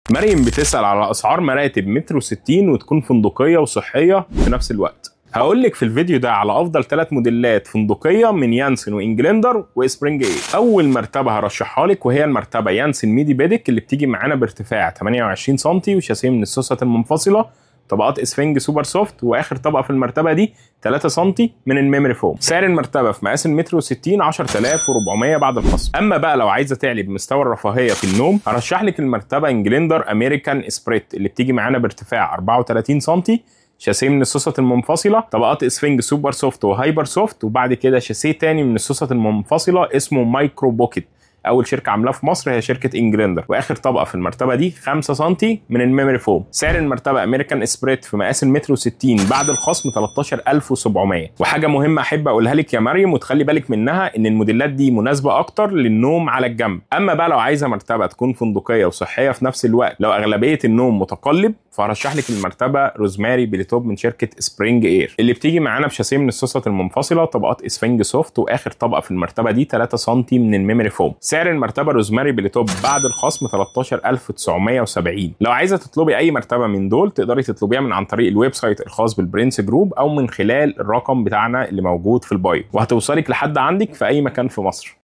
مريم بتسأل على أسعار مراتب متر وستين وتكون فندقية وصحية في نفس الوقت هقول لك في الفيديو ده على افضل ثلاث موديلات فندقيه من يانسن وانجلندر وسبرينج اي اول مرتبه هرشحها لك وهي المرتبه يانسن ميدي بيدك اللي بتيجي معانا بارتفاع 28 سم وشاسيه من السوست المنفصله طبقات اسفنج سوبر سوفت واخر طبقه في المرتبه دي 3 سم من الميموري فوم سعر المرتبه في مقاس المتر و60 10400 بعد الخصم اما بقى لو عايزه تعلي بمستوى الرفاهيه في النوم هرشح لك المرتبه انجلندر امريكان سبريت اللي بتيجي معانا بارتفاع 34 سم شاسيه من السوست المنفصله طبقات اسفنج سوبر سوفت وهايبر سوفت وبعد كده شاسيه تاني من السوست المنفصله اسمه مايكرو بوكيت اول شركه عاملاه في مصر هي شركه انجلندر واخر طبقه في المرتبه دي 5 سم من الميموري فوم سعر المرتبه امريكان اسبريت في مقاس المتر و60 بعد الخصم 13700 وحاجه مهمه احب اقولها لك يا مريم وتخلي بالك منها ان الموديلات دي مناسبه اكتر للنوم على الجنب اما بقى لو عايزه مرتبه تكون فندقيه وصحيه في نفس الوقت لو اغلبيه النوم متقلب فهرشح لك المرتبه روزماري بليتوب من شركه سبرينج اير اللي بتيجي معانا بشاسيه من السوست المنفصله طبقات اسفنج سوفت واخر طبقه في المرتبه دي 3 سم من الميموري فوم سعر المرتبه روزماري بليتوب بعد الخصم 13970 لو عايزه تطلبي اي مرتبه من دول تقدري تطلبيها من عن طريق الويب سايت الخاص بالبرنس جروب او من خلال الرقم بتاعنا اللي موجود في البايو وهتوصلك لحد عندك في اي مكان في مصر